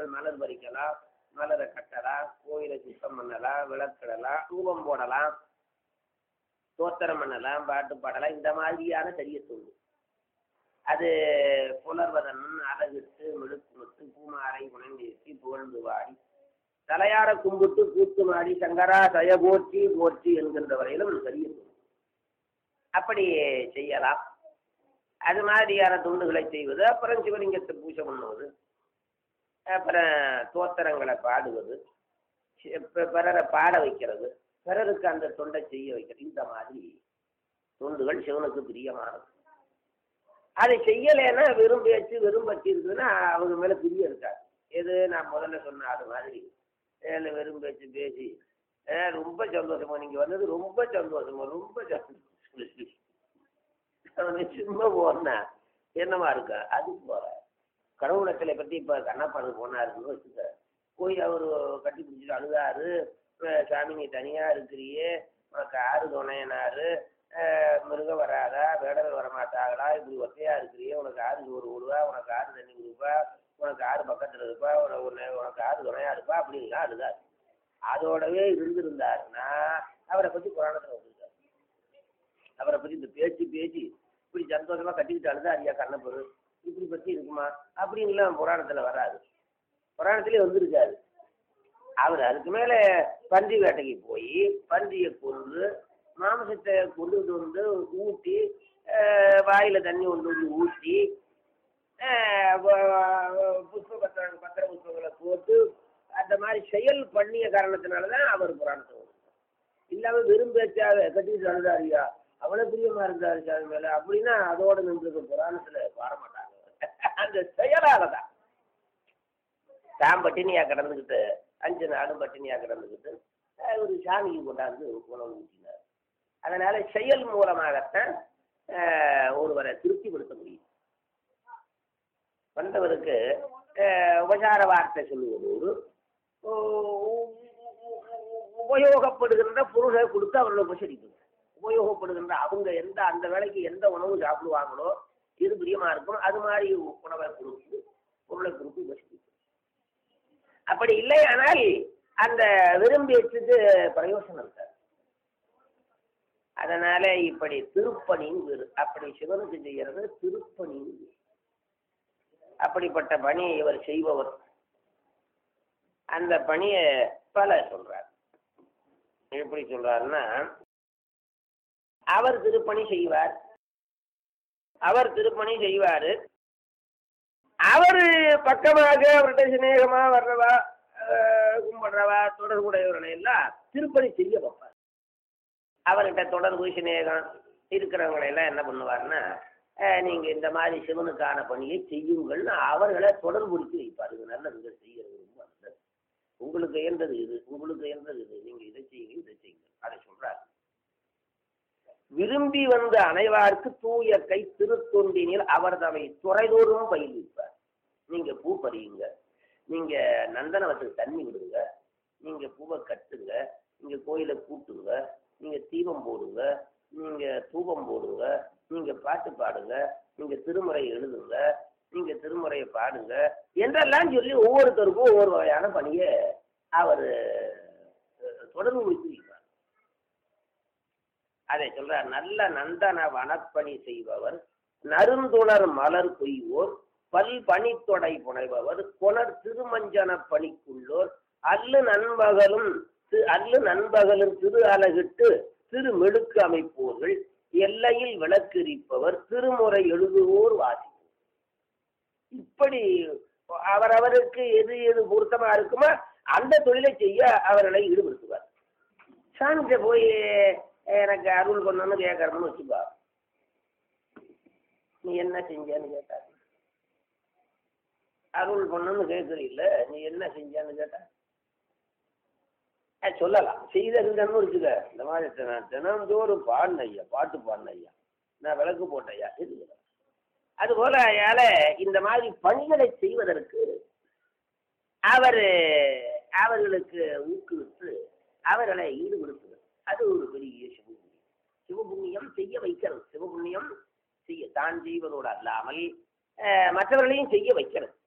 அவர்கள் மலர் பறிக்கலாம் மலரை கட்டலாம் கோயிலை சுத்தம் பண்ணலாம் விளக்கிடலாம் தூபம் போடலாம் தோத்திரம் பண்ணலாம் பாட்டு பாடலாம் இந்த மாதிரியான சரிய தொண்டு அது புலர்வதன் அழகிட்டு மிடுக்குமுத்து பூமாரை உணர்ந்தேசி புகழ்ந்து வாடி தலையார கும்பிட்டு கூத்து மாடி சங்கரா தய போற்றி போற்றி என்கின்ற வரையிலும் சரிய தொண்டு அப்படி செய்யலாம் அது மாதிரியான துண்டுகளை செய்வது அப்புறம் சிவலிங்கத்தை பூஜை பண்ணுவது அப்புறம் தோத்திரங்களை பாடுவது சி- பி- பிறரை பாட வைக்கிறது பிறருக்கு அந்த தொண்டை செய்ய வைக்கிறது இந்த மாதிரி தொண்டுகள் சிவனுக்கு பிரியமானது அதை செய்யலைன்னா வெறும் பேச்சு வெறும் பற்றி இருக்குதுன்னா அவங்க மேல பிரியம் இருக்காது எது நான் முதல்ல சொன்ன அது மாதிரி ஏழு வெறும் பேச்சு பேசி ஏ, ரொம்ப சந்தோஷமா நீங்க வந்தது ரொம்ப சந்தோஷமா ரொம்ப சந்தோஷம் அவனை சும்மா போனா என்னமா இருக்கா அது போற கடவுளத்தில பத்தி இப்ப கண்ணப்பாடு போனாருன்னு வச்சுக்க போய் அவரு கட்டி பிடிச்சிட்டு அழுதாரு அஹ் சாமி நீ தனியா இருக்கிறியே உனக்கு ஆறு துணையனாரு அஹ் மிருகம் வராதா வேடல் வரமாட்டாங்களா இப்படி ஒத்தையா இருக்கிறியே உனக்கு ஆறு சோறு விடுவா உனக்கு ஆறு தண்ணி கொடுப்பா உனக்கு ஆறு பக்கத்துல இருப்பா உன- உன்னை- உனக்கு ஆறு துணையா இருப்பா அப்படின்லாம் அழுதாரு அதோடவே இருந்திருந்தாருன்னா அவரை பத்தி புராணத்துல வந்திருக்காரு அவரை பத்தி இந்த பேச்சு பேச்சு இப்படி சந்தோஷமா கட்டிக்கிட்டு அழுதா ஐயா கண்ணப்பரு இப்படி பத்தி இருக்குமா அப்படின்லாம் புராணத்துல வராது புராணத்திலே வந்திருக்காரு அவர் அதுக்கு மேல பன்றி வேட்டைக்கு போய் பன்றியை கொண்டு மாமிசத்தை கொண்டுட்டு வந்து ஊட்டி அஹ், வாயில தண்ணி கொண்டு வந்து ஊற்றி அஹ், வ- வ- புஷ்ப பத்திர பத்திர புஷ்பங்களை போட்டு அந்த மாதிரி செயல் பண்ணிய காரணத்தினால தான் அவர் புராணத்தை வந்தார் இல்லாம வெறும் பேச்சாக கட்டிட்டு அழுதாரியா அவ்வளவு பிரியமா இருந்தாரு சாமி மேல அப்படின்னா அதோட நின்று புராணத்துல பாட மாட்டாங்க அந்த செயலால தான் தான் பட்டினியா கிடந்துக்கிட்டு அஞ்சு நாளும் பட்டினியா கிடந்துக்கிட்டு அஹ், ஒரு சாமிக்கு கொண்டாந்து உணவு ஊட்டினார் அதனால செயல் மூலமாகத்தான் அஹ், ஒருவரை திருப்திப்படுத்த முடியும் வந்தவருக்கு அஹ், உபசார வார்த்தை சொல்லுவதோடு உ- உபயோகப்படுகின்ற பொருளை கொடுத்து அவர்களை உபசரிக்கணும் உபயோகப்படுகின்ற அவங்க எந்த அந்த வேலைக்கு எந்த உணவு சாப்பிடுவாங்களோ எது பிரியமா இருக்கும் அது மாதிரி உணவை கொடுத்து பொருளை கொடுத்து உபசரிக்கணும் அப்படி இல்லையானால் அந்த விரும்பியத்துக்கு பிரயோசனம் இருக்காது அதனால இப்படி திருப்பணின்னு பேரு. அப்படி சிவனுக்கு செய்யறது திருப்பணின்னு பேரு. அப்படிப்பட்ட பணியை இவர் செய்பவர் அந்த பணியை பல சொல்றார் எப்படி சொல்றாருன்னா அவர் திருப்பணி செய்வார் அவர் திருப்பணி செய்வாரு அவரு பக்கமாக அவர்கிட்ட சிநேகமா வர்றவா அஹ், கும்பிடுறவா தொடர்புடையவர்களை எல்லாம் திருப்பணி செய்ய வைப்பார் அவர்கிட்ட தொடர்பு சிநேகம் இருக்கிறவங்களை எல்லாம் என்ன பண்ணுவாருன்னா அஹ், நீங்க இந்த மாதிரி சிவனுக்கான பணியை செய்யுங்கள்னு அவர்களை தொடர்புடுத்தி வைப்பார் இது நல்லதுங்க செய்யறது ரொம்ப நல்லது உங்களுக்கு இயன்றது இது உங்களுக்கு இயன்றது இது நீங்க இதை செய்யுங்க இதை செய்யுங்க அதை சொல்றாரு விரும்பி வந்த அனைவார்க்கு தூய கை திருத்தொண்டினில் அவர் தவை துறைதோறும் பயில்விப்பார் நீங்க பூ பறியுங்க நீங்க நந்தனவத்துக்கு தண்ணி விடுங்க நீங்க பூவை கட்டுங்க நீங்க கோயிலை கூட்டுங்க நீங்க தீபம் போடுங்க நீங்க தூபம் போடுங்க நீங்க பாட்டு பாடுங்க நீங்க திருமுறை எழுதுங்க நீங்க திருமுறையை பாடுங்க என்றெல்லாம் சொல்லி ஒவ்வொருத்தருக்கும் ஒவ்வொரு வகையான பணியை அவர் தொடர்பு வைத்திருக்கிறார் அதை சொல்றார் நல்ல நந்தன வனப்பணி செய்பவர் நறுந்துணர் மலர் கொய்வோர் பல் பனித்தொடை புனைபவர் கொணர் திருமஞ்சன பணிக்குள்ளோர் அல்லு நண்பகலும் தி- அல்லு நண்பகலும் திரு அலகிட்டு திரு மெடுக்கு அமைப்போர்கள் எல்லையில் விளக்கெரிப்பவர் திருமுறை எழுதுவோர் வாசிப்போர் இப்படி அவரவருக்கு எது எது பொருத்தமா இருக்குமோ அந்த தொழிலை செய்ய அவர்களை ஈடுபடுத்துவார் சாமிகிட்ட போய் எனக்கு அருள் பண்ணணும்னு கேட்கறோம்னு வச்சுப்பா நீ என்ன செஞ்சேன்னு கேட்டாரு அருள் பண்ணணும்னு கேட்கறீல்ல நீ என்ன செஞ்சேன்னு கேட்டா அஹ் சொல்லலாம் செய்ததுன்னு வச்சுக்க இந்த மாதிரி தினம் தினந்தோறும் பாடின ஐயா பாட்டு பாடின ஐயா நான் விளக்கு போட்ட ஐயா இது அதுபோல அயால இந்த மாதிரி பணிகளை செய்வதற்கு அவர் அவர்களுக்கு ஊக்குவித்து அவர்களை ஈடுபடுத்துவது அது ஒரு பெரிய சிவபுண்ணியம் சிவபுண்ணியம் செய்ய வைக்கிறது சிவபுண்ணியம் செய்ய தான் செய்வதோடு அல்லாமல் அஹ், மற்றவர்களையும் செய்ய வைக்கிறது